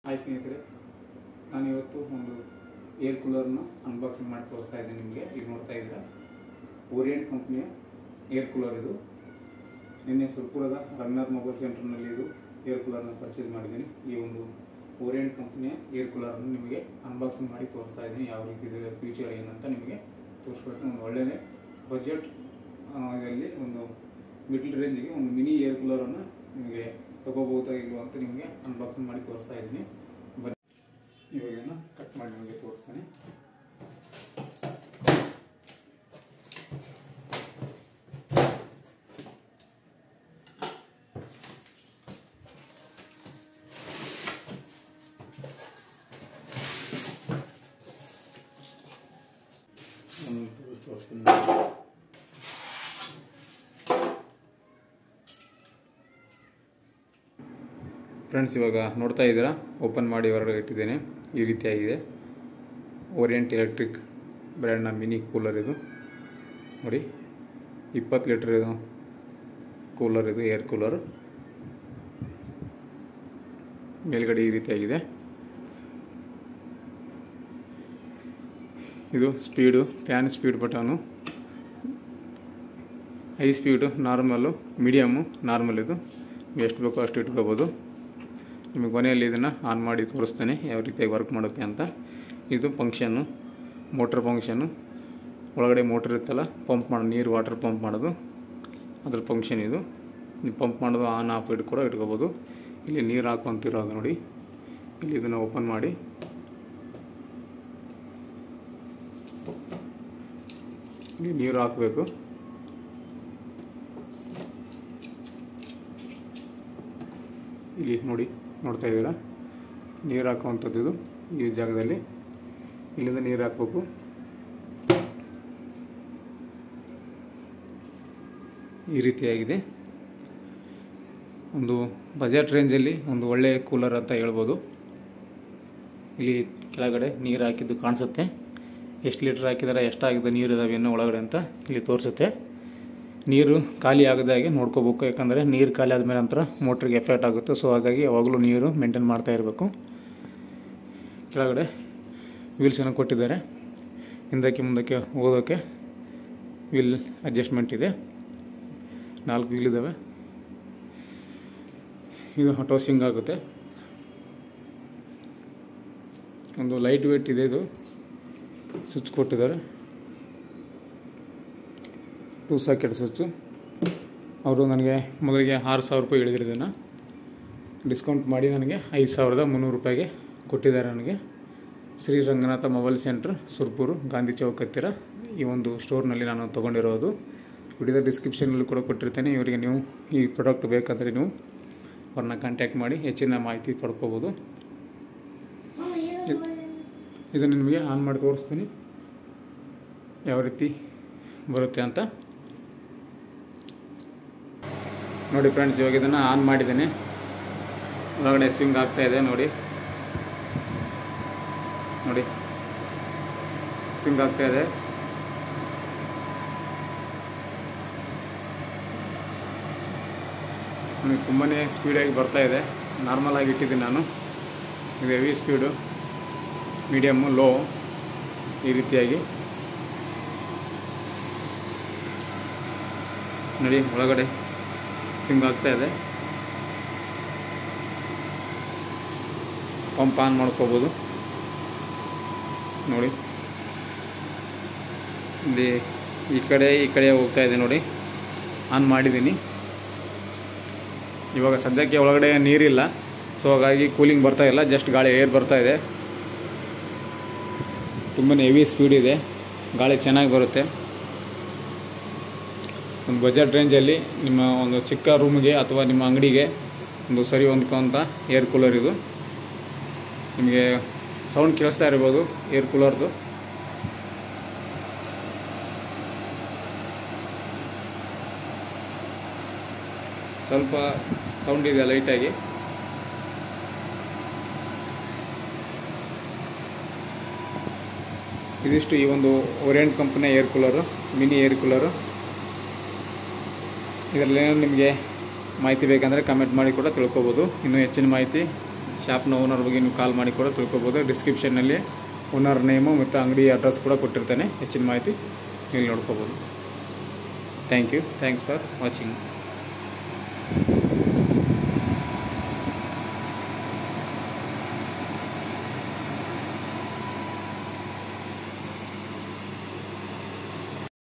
hi ಸ್ನೇಹಿತರೆ ನಾನು ಇವತ್ತು ಒಂದು ಏರ್ ಕೂಲರ್ನ ಅನ್ಬಾಕ್ಸಿಂಗ್ ಮಾಡಿ ತೋರಿಸ್ತಾ ಇದ್ದೀನಿ ನಿಮಗೆ ಈಗ ನೋಡ್ತಾ ಇದ್ದೀರಾ ಓರಿಯಂಟ್ ಕಂಪ್ನಿಯ ಏರ್ ಕೂಲರ್ ಇದು ನಿನ್ನೆ ಸುರ್ಪುರದ ರಂಗನಾಥ್ ಮೊಬೈಲ್ ಸೆಂಟರ್ನಲ್ಲಿ ಇದು ಏರ್ ಕೂಲರ್ನ ಪರ್ಚೇಸ್ ಮಾಡಿದ್ದೀನಿ ಈ ಒಂದು ಓರಿಯಂಟ್ ಕಂಪ್ನಿಯ ಏರ್ ಕೂಲರನ್ನು ನಿಮಗೆ ಅನ್ಬಾಕ್ಸಿಂಗ್ ಮಾಡಿ ತೋರಿಸ್ತಾ ಇದ್ದೀನಿ ಯಾವ ರೀತಿ ಇದೆ ಫ್ಯೂಚರ್ ಏನಂತ ನಿಮಗೆ ತೋರಿಸ್ಬೇಕು ಒಂದು ಒಳ್ಳೆಯ ಬಜೆಟ್ ಇದರಲ್ಲಿ ಒಂದು ಮಿಡ್ಲ್ ರೇಂಜಿಗೆ ಒಂದು ಮಿನಿ ಏರ್ ಕೂಲರನ್ನು ನಿಮಗೆ ತಗೋಬಹುದಾ ಇಲ್ವಾ ಅಂತ ನಿಮಗೆ ಅನ್ಬಾಕ್ಸಿಂಗ್ ಮಾಡಿ ತೋರಿಸ್ತಾ ಇದ್ದೀನಿ ಬನ್ನಿ ಇವಾಗ ಕಟ್ ಮಾಡಿ ನಿಮಗೆ ತೋರಿಸ್ತಾನೆ ಒಂದು ತೋರಿಸ್ತೀನಿ ಫ್ರೆಂಡ್ಸ್ ಇವಾಗ ನೋಡ್ತಾ ಇದ್ದೀರಾ ಓಪನ್ ಮಾಡಿ ಹೊರಗಡೆ ಇಟ್ಟಿದ್ದೇನೆ ಈ ರೀತಿಯಾಗಿದೆ ಓರಿಯಂಟ್ ಎಲೆಕ್ಟ್ರಿಕ್ ಬ್ರ್ಯಾಂಡ್ನ ಮಿನಿ ಕೂಲರ್ ಇದು ನೋಡಿ ಇಪ್ಪತ್ತು ಲೀಟ್ರ್ ಕೂಲರ್ ಇದು ಏರ್ ಕೂಲರ್ ಮೇಲ್ಗಡೆ ಈ ರೀತಿಯಾಗಿದೆ ಇದು speed fan speed button high speed normal medium normal ಇದು ನೀವು ಎಷ್ಟು ಬೇಕೋ ಅಷ್ಟು ಇಟ್ಕೋಬೋದು ನಿಮಗೆ ಕೊನೆಯಲ್ಲಿ ಇದನ್ನು ಆನ್ ಮಾಡಿ ತೋರಿಸ್ತೇನೆ ಯಾವ ರೀತಿಯಾಗಿ ವರ್ಕ್ ಮಾಡುತ್ತೆ ಅಂತ ಇದು ಫಂಕ್ಷನ್ನು ಮೋಟ್ರ್ ಫಂಕ್ಷನ್ನು ಒಳಗಡೆ ಮೋಟ್ರ್ ಇರುತ್ತಲ್ಲ ಪಂಪ್ ಮಾಡೋ ನೀರು ವಾಟರ್ ಪಂಪ್ ಮಾಡೋದು ಅದ್ರ ಫಂಕ್ಷನ್ ಇದು ನೀವು ಪಂಪ್ ಮಾಡೋದು ಆನ್ ಆಫ್ ಇಟ್ಟು ಕೂಡ ಇಟ್ಕೋಬೋದು ಇಲ್ಲಿ ನೀರು ಹಾಕೊಂತಿರೋದು ನೋಡಿ ಇಲ್ಲಿ ಇದನ್ನು ಓಪನ್ ಮಾಡಿ ಇಲ್ಲಿ ನೀರು ಹಾಕಬೇಕು ಇಲ್ಲಿ ನೋಡಿ ನೋಡ್ತಾ ಇದ್ದೀರಾ ನೀರು ಹಾಕುವಂಥದ್ದು ಇದು ಈ ಜಾಗದಲ್ಲಿ ಇಲ್ಲಿಂದ ನೀರು ಹಾಕಬೇಕು ಈ ರೀತಿಯಾಗಿದೆ ಒಂದು ಬಜೆಟ್ ರೇಂಜಲ್ಲಿ ಒಂದು ಒಳ್ಳೆಯ ಕೂಲರ್ ಅಂತ ಹೇಳ್ಬೋದು ಇಲ್ಲಿ ಕೆಳಗಡೆ ನೀರು ಹಾಕಿದ್ದು ಕಾಣಿಸುತ್ತೆ ಎಷ್ಟು ಲೀಟ್ರ್ ಹಾಕಿದ್ದಾರೆ ಎಷ್ಟಾಗಿದೆ ನೀರು ಇದಾವೆ ಇನ್ನೂ ಒಳಗಡೆ ಅಂತ ಇಲ್ಲಿ ತೋರಿಸುತ್ತೆ ನೀರು ಖಾಲಿ ಆಗದ ಹಾಗೆ ನೋಡ್ಕೋಬೇಕು ಯಾಕಂದರೆ ನೀರು ಖಾಲಿ ಆದಮೇಲೆ ನಂತರ ಮೋಟ್ರಿಗೆ ಎಫೆಕ್ಟ್ ಆಗುತ್ತೆ ಸೊ ಹಾಗಾಗಿ ಯಾವಾಗಲೂ ನೀರು ಮೇಂಟೈನ್ ಮಾಡ್ತಾ ಇರಬೇಕು ಕೆಳಗಡೆ ವೀಲ್ಸನ್ನು ಕೊಟ್ಟಿದ್ದಾರೆ ಹಿಂದಕ್ಕೆ ಮುಂದಕ್ಕೆ ಹೋಗೋದಕ್ಕೆ ವೀಲ್ ಅಡ್ಜಸ್ಟ್ಮೆಂಟ್ ಇದೆ ನಾಲ್ಕು ವೀಲ್ ಇದ್ದಾವೆ ಇದು ಆಟೋ ಸಿಂಗ್ ಆಗುತ್ತೆ ಒಂದು ಲೈಟ್ ವೇಟ್ ಇದೆ ಇದು ಸ್ವಿಚ್ ಕೊಟ್ಟಿದ್ದಾರೆ ಟೂ ಸಾಕೆಟ್ ಸ್ವಿಚ್ಚು ಅವರು ನನಗೆ ಮೊದಲಿಗೆ ಆರು ಸಾವಿರ ರೂಪಾಯಿ ಹೇಳಿದ್ರು ಇದನ್ನು ಡಿಸ್ಕೌಂಟ್ ಮಾಡಿ ನನಗೆ ಐದು ಸಾವಿರದ ಮುನ್ನೂರು ರೂಪಾಯಿಗೆ ಕೊಟ್ಟಿದ್ದಾರೆ ನನಗೆ ಶ್ರೀ ರಂಗನಾಥ ಮೊಬೈಲ್ ಸೆಂಟ್ರ್ ಸುರ್ಪುರು ಗಾಂಧಿ ಚೌಕ್ ಹತ್ತಿರ ಈ ಒಂದು ಸ್ಟೋರ್ನಲ್ಲಿ ನಾನು ತೊಗೊಂಡಿರೋದು ವಿಡಿಯೋದ ಡಿಸ್ಕ್ರಿಪ್ಷನಲ್ಲಿ ಕೂಡ ಕೊಟ್ಟಿರ್ತೇನೆ ಇವರಿಗೆ ನೀವು ಈ ಪ್ರಾಡಕ್ಟ್ ಬೇಕಂದರೆ ನೀವು ಅವ್ರನ್ನ ಕಾಂಟ್ಯಾಕ್ಟ್ ಮಾಡಿ ಹೆಚ್ಚಿನ ಮಾಹಿತಿ ಪಡ್ಕೋಬೋದು ಇದನ್ನು ನಿಮಗೆ ಆನ್ ಮಾಡಿ ತೋರಿಸ್ತೀನಿ ಯಾವ ರೀತಿ ಬರುತ್ತೆ ಅಂತ ನೋಡಿ ಫ್ರೆಂಡ್ಸ್ ಇವಾಗ ಇದನ್ನು ಆನ್ ಮಾಡಿದ್ದೇನೆ ಒಳಗಡೆ ಸ್ವಿಂಗ್ ಆಗ್ತಾ ಇದೆ ನೋಡಿ ನೋಡಿ ಸ್ವಿಂಗ್ ಆಗ್ತಾ ಇದೆ ನನಗೆ ತುಂಬಾ ಸ್ಪೀಡಾಗಿ ಬರ್ತಾ ಇದೆ ನಾರ್ಮಲ್ ಆಗಿ ಇಟ್ಟಿದ್ದೀನಿ ನಾನು ಇದು ಹೆವಿ ಸ್ಪೀಡು ಮೀಡಿಯಮ್ಮು ಲೋ ಈ ರೀತಿಯಾಗಿ ನೋಡಿ ಒಳಗಡೆ ಸ್ವಿಂಗ್ ಆಗ್ತಾ ಇದೆ ಪಂಪ್ ಆನ್ ಮಾಡ್ಕೋಬೋದು ನೋಡಿ ಇಲ್ಲಿ ಈ ಕಡೆ ಈ ಕಡೆ ಹೋಗ್ತಾ ಇದೆ ನೋಡಿ ಆನ್ ಮಾಡಿದ್ದೀನಿ ಇವಾಗ ಸದ್ಯಕ್ಕೆ ಒಳಗಡೆ ನೀರಿಲ್ಲ ಸೊ ಹಾಗಾಗಿ ಕೂಲಿಂಗ್ ಬರ್ತಾ ಇಲ್ಲ ಜಸ್ಟ್ ಗಾಳಿ ಏರ್ ಬರ್ತಾ ಇದೆ ತುಂಬಾ ಹೆವಿ ಸ್ಪೀಡ್ ಇದೆ ಗಾಳಿ ಚೆನ್ನಾಗಿ ಬರುತ್ತೆ ಒಂದು ಬಜೆಟ್ ರೇಂಜಲ್ಲಿ ನಿಮ್ಮ ಒಂದು ಚಿಕ್ಕ ರೂಮಿಗೆ ಅಥವಾ ನಿಮ್ಮ ಅಂಗಡಿಗೆ ಒಂದು ಸರಿ ಹೊಂದ್ಕೊಂತ ಏರ್ ಕೂಲರ್ ಇದು ನಿಮಗೆ ಸೌಂಡ್ ಕೇಳಿಸ್ತಾ ಇರ್ಬೋದು ಏರ್ ಕೂಲರ್ದು ಸ್ವಲ್ಪ ಸೌಂಡ್ ಇದೆ ಲೈಟಾಗಿ ಇದಿಷ್ಟು ಈ ಒಂದು ಓರಿಯಂಟ್ ಕಂಪನಿಯ air cooler mini air cooler ಇದರಲ್ಲಿ ನಿಮಗೆ ಮಾಹಿತಿ ಬೇಕಂದರೆ ಕಮೆಂಟ್ ಮಾಡಿ ಕೂಡ ತಿಳ್ಕೊಬೋದು ಇನ್ನೂ ಹೆಚ್ಚಿನ ಮಾಹಿತಿ ಶಾಪ್ನ ಓನರ್ ಬಗ್ಗೆ ನೀವು ಕಾಲ್ ಮಾಡಿ ಕೂಡ ತಿಳ್ಕೊಬೋದು ಡಿಸ್ಕ್ರಿಪ್ಷನ್ನಲ್ಲಿ ಓನರ್ ನೇಮು ಮತ್ತು ಅಂಗಡಿ ಅಡ್ರೆಸ್ ಕೂಡ ಕೊಟ್ಟಿರ್ತೇನೆ ಹೆಚ್ಚಿನ ಮಾಹಿತಿ ಇಲ್ಲಿ ನೋಡ್ಕೋಬೋದು thank you thanks for watching